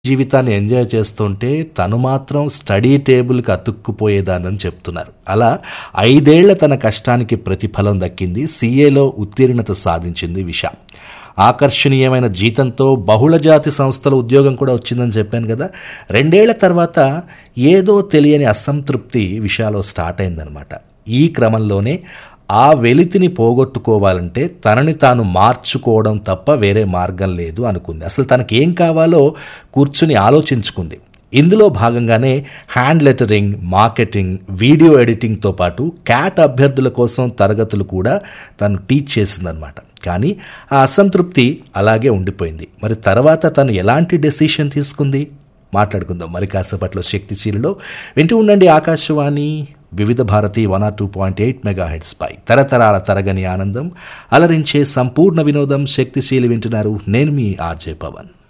జీవితాన్ని ఎంజాయ్ చేస్తుంటే తను మాత్రం స్టడీ టేబుల్కి అతుక్కుపోయేదానని చెప్తున్నారు అలా ఐదేళ్ల తన కష్టానికి ప్రతిఫలం దక్కింది సీఏలో ఉత్తీర్ణత సాధించింది విష ఆకర్షణీయమైన జీతంతో బహుళజాతి సంస్థల ఉద్యోగం కూడా వచ్చిందని చెప్పాను కదా రెండేళ్ల తర్వాత ఏదో తెలియని అసంతృప్తి విషయాలో స్టార్ట్ అయిందనమాట ఈ క్రమంలోనే ఆ వెలితిని పోగొట్టుకోవాలంటే తనని తాను మార్చుకోవడం తప్ప వేరే మార్గం లేదు అనుకుంది అసలు తనకి ఏం కావాలో కూర్చుని ఆలోచించుకుంది ఇందులో భాగంగానే హ్యాండ్ లెటరింగ్ మార్కెటింగ్ వీడియో ఎడిటింగ్తో పాటు క్యాట్ అభ్యర్థుల కోసం తరగతులు కూడా తను టీచ్ చేసిందనమాట కానీ ఆ అసంతృప్తి అలాగే ఉండిపోయింది మరి తర్వాత తను ఎలాంటి డెసిషన్ తీసుకుంది మాట్లాడుకుందాం మరి కాసేపట్లో శక్తిశీలిలో వింటూ ఉండండి Akashvani Vividh Bharati one or two point eight megahertz పై తరతరాల తరగని ఆనందం అలరించే సంపూర్ణ వినోదం శక్తిశీలి వింటున్నారు నేను మీ ఆర్జే పవన్